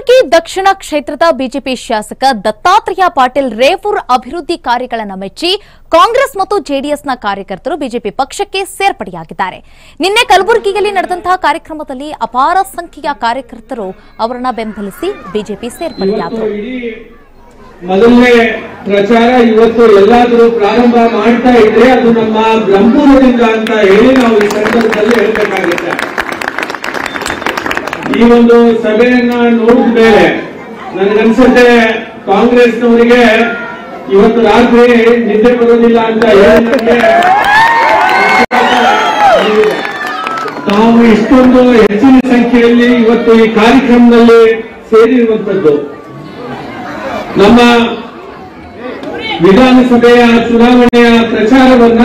ಕಲಬುರಗಿ ದಕ್ಷಿಣ ಕ್ಷೇತ್ರದ ಬಿಜೆಪಿ ಶಾಸಕ ದತ್ತಾತ್ರೇಯ ಪಾಟೀಲ್ ರೇವೂರ್ ಅಭಿವೃದ್ಧಿ ಕಾರ್ಯಗಳನ್ನು ಮೆಚ್ಚಿ ಕಾಂಗ್ರೆಸ್ ಮತ್ತು ಜೆಡಿಎಸ್ನ ಕಾರ್ಯಕರ್ತರು ಬಿಜೆಪಿ ಪಕ್ಷಕ್ಕೆ ಸೇರ್ಪಡೆಯಾಗಿದ್ದಾರೆ ನಿನ್ನೆ ಕಲಬುರಗಿಯಲ್ಲಿ ನಡೆದಂತಹ ಕಾರ್ಯಕ್ರಮದಲ್ಲಿ ಅಪಾರ ಸಂಖ್ಯೆಯ ಕಾರ್ಯಕರ್ತರು ಅವರನ್ನ ಬೆಂಬಲಿಸಿ ಬಿಜೆಪಿ ಇವತ್ತು ಸೇರ್ಪಡೆಯಾದರು ಇಡೀ ಮೊದಲನೇ ಪ್ರಚಾರ ಇವತ್ತು ಎಲ್ಲಾದ್ರೂ ಪ್ರಾರಂಭ ಮಾಡ್ತಾ ಇದ್ರೆ ಅದು ನಮ್ಮ ಬ್ರಹ್ಮಪುರದಿಂದ ಅಂತ ಹೇಳಿ ನಾವು ಈ ಸಂದರ್ಭದಲ್ಲಿ ಹೇಳ್ಬೇಕಾಗುತ್ತೆ ಈ ಒಂದು ಸಭೆಯನ್ನ ನೋಡಿದ ಮೇಲೆ ನನಗನ್ಸುತ್ತೆ ಕಾಂಗ್ರೆಸ್ನವರಿಗೆ ಇವತ್ತು ರಾತ್ರಿ ನಿದ್ದೆ ಬರೋದಿಲ್ಲ ಅಂತ ಹೇಳಿ ನನಗೆ ತಾವು ಇಷ್ಟೊಂದು ಹೆಚ್ಚಿನ ಸಂಖ್ಯೆಯಲ್ಲಿ ಇವತ್ತು ಈ ಕಾರ್ಯಕ್ರಮದಲ್ಲಿ ಸೇರಿರುವಂತದ್ದು ನಮ್ಮ ವಿಧಾನಸಭೆಯ ಚುನಾವಣೆಯ ಪ್ರಚಾರವನ್ನ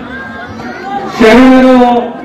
ಶರಣರು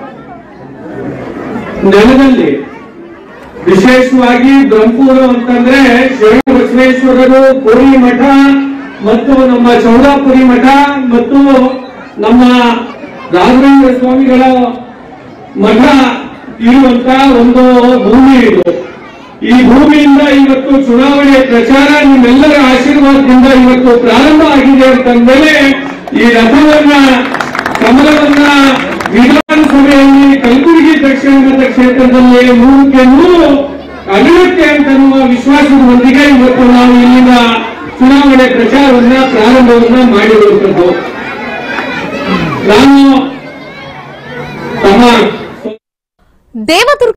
ನೆಲದಲ್ಲಿ ವಿಶೇಷವಾಗಿ ಬ್ರಹ್ಮಪುರ ಅಂತಂದ್ರೆ ಶರಣ ಬಸವೇಶ್ವರರು ಪುರಿ ಮಠ ಮತ್ತು ನಮ್ಮ ಚೌಡಾಪುರಿ ಮಠ ಮತ್ತು ನಮ್ಮ ರಾಘವೇಂದ್ರ ಸ್ವಾಮಿಗಳ ಮಠ ಇರುವಂತ ಒಂದು ಭೂಮಿ ಇದು ಈ ಭೂಮಿಯಿಂದ ಇವತ್ತು ಚುನಾವಣೆ ಪ್ರಚಾರ ನಿಮ್ಮೆಲ್ಲರ ಆಶೀರ್ವಾದದಿಂದ ಇವತ್ತು ಪ್ರಾರಂಭ ಆಗಿದೆ ಅಂತಂದ್ಮೇಲೆ ಈ ರಥವನ್ನ ಕಮಲವನ್ನ ವಿಧಾನಸಭೆಯಲ್ಲಿ ಕಲಬುರಗಿ ದಕ್ಷಿಣ ಮತ ಕ್ಷೇತ್ರದಲ್ಲಿ ನೂರಕ್ಕೆ ನೂರು ಅಗಲಕ್ಕೆ ಅಂತನ್ನುವ ವಿಶ್ವಾಸದೊಂದಿಗೆ ಇವತ್ತು ನಾವು ಇಲ್ಲಿನ ಚುನಾವಣೆ ಪ್ರಚಾರವನ್ನ ಪ್ರಾರಂಭವನ್ನ ಮಾಡಿರುವಂತದ್ದು ನಾನು ತಮ್ಮ ದೇವದುರ್ಗ